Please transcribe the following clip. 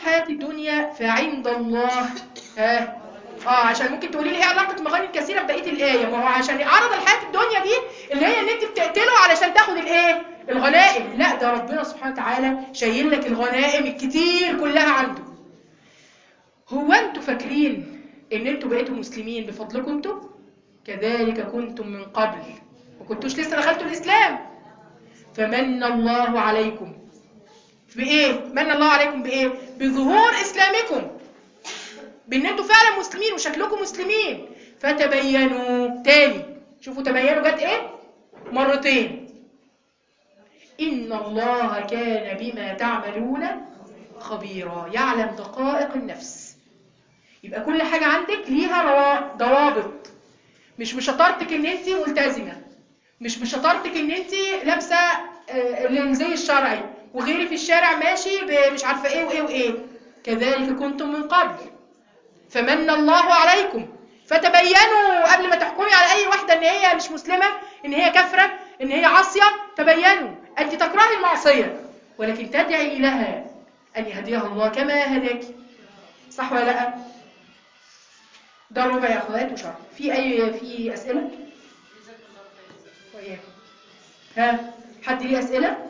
الحياة الدنيا فعند الله ها اه عشان ممكن تقولي لي ايه علاقة مغانم كثيرة ببقية الآية ما هو عشان عرض الحياة الدنيا دي اللي هي ان انت بتقتله علشان تاخد الايه الغنائم لا ده ربنا سبحانه وتعالى شايل لك الغنائم الكتير كلها عنده هو انتوا فاكرين ان انتوا بقيتوا مسلمين بفضلكم انتوا كذلك كنتم من قبل ما كنتوش لسه دخلتوا الاسلام فمن الله عليكم بايه من الله عليكم بايه بظهور اسلامكم بان انتوا فعلا مسلمين وشكلكم مسلمين فتبينوا تاني شوفوا تبينوا جت ايه مرتين ان الله كان بما تعملون خبيرا يعلم دقائق النفس يبقى كل حاجة عندك ليها روا- ضوابط مش بشطارتك ان انت ملتزمة مش بشطارتك ان انت لابسة آه، الزي الشرعي وغيري في الشارع ماشي ب- مش عارفة ايه وايه وايه كذلك كنتم من قبل فمن الله عليكم فتبينوا قبل ما تحكمي على اي واحدة ان هي مش مسلمة ان هي كافرة ان هي عاصية تبينوا انت تكرهي المعصية ولكن تدعي لها ان يهديها الله كما هداك صح ولا لا ده الربع يا اخوات وشرح في اي في اسئله وإياكم. ها حد ليه اسئله